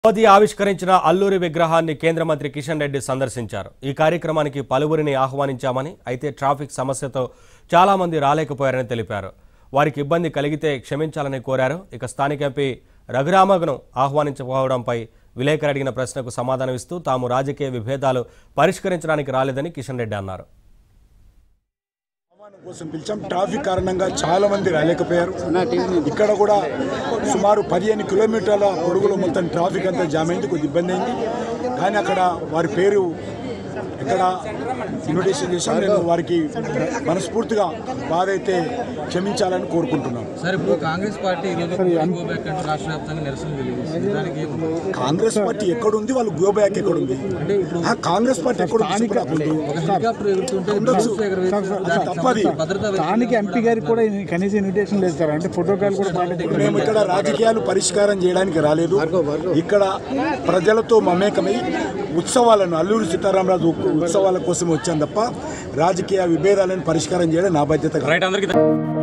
మోదీ ఆవిష్కరించిన అల్లూరి విగ్రహాన్ని కేంద్ర మంత్రి కిషన్ రెడ్డి సందర్శించారు ఈ కార్యక్రమానికి పలువురిని ఆహ్వానించామని అయితే ట్రాఫిక్ సమస్యతో చాలా మంది రాలేకపోయారని తెలిపారు వారికి ఇబ్బంది కలిగితే క్షమించాలని కోరారు ఇక స్థానిక ఎంపీ రఘురామగను ఆహ్వానించకపోవడంపై విలేకరు అడిగిన ప్రశ్నకు సమాధానమిస్తూ తాము రాజకీయ విభేదాలు పరిష్కరించడానికి రాలేదని కిషన్ రెడ్డి అన్నారు ఆహ్వానం కోసం పిలిచాం ట్రాఫిక్ కారణంగా చాలా మంది రాలేకపోయారు ఇక్కడ కూడా సుమారు పదిహేను కిలోమీటర్ల పొడుగులో మొత్తం ట్రాఫిక్ అంతా జామ్ అయింది కొద్ది ఇబ్బంది అయింది కానీ అక్కడ వారి పేరు ఇక్కడ ఇన్విటేషన్ చేశాం నేను వారికి మనస్ఫూర్తిగా బాధ అయితే క్షమించాలని కోరుకుంటున్నాను సార్ ఇప్పుడు కాంగ్రెస్ పార్టీ ఈరోజు గో బ్యాక్ అంటూ రాష్ట్ర వ్యాప్తంగా నిరసన తెలియజేస్తుంది దానికి ఏముంది? కాంగ్రెస్ పార్టీ ఎక్కడుంది వాళ్ళు గో బ్యాక్ ఎక్కడుంది ఆ, కాంగ్రెస్ పార్టీ ఎక్కడుంది చెప్పండి నాకు. ఒక హెలికాప్టర్ ఎగురుతుంటే ఉండొచ్చు. డ్రోన్స్ ఎగరవేస్తున్నారు. అది దానికి తప్పది. సంబంధించిన భద్రతా స్థానిక ఎంపీ గారికి కూడా ఇన్ని కనీస ఇన్విటేషన్ లేదు సార్ అంటే ఫోటోకాల్ కూడా పాటించారు మేము ఇక్కడ రాజకీయాలు పరిష్కారం చేయడానికి రాలేదు ఇక్కడ ప్రజలతో మమేకమై ఉత్సవాలను అల్లూరి సీతారామరాజు ఉత్సవాల కోసం వచ్చాం తప్ప రాజకీయ విభేదాలను పరిష్కారం చేయడం నా బాధ్యత కాదు.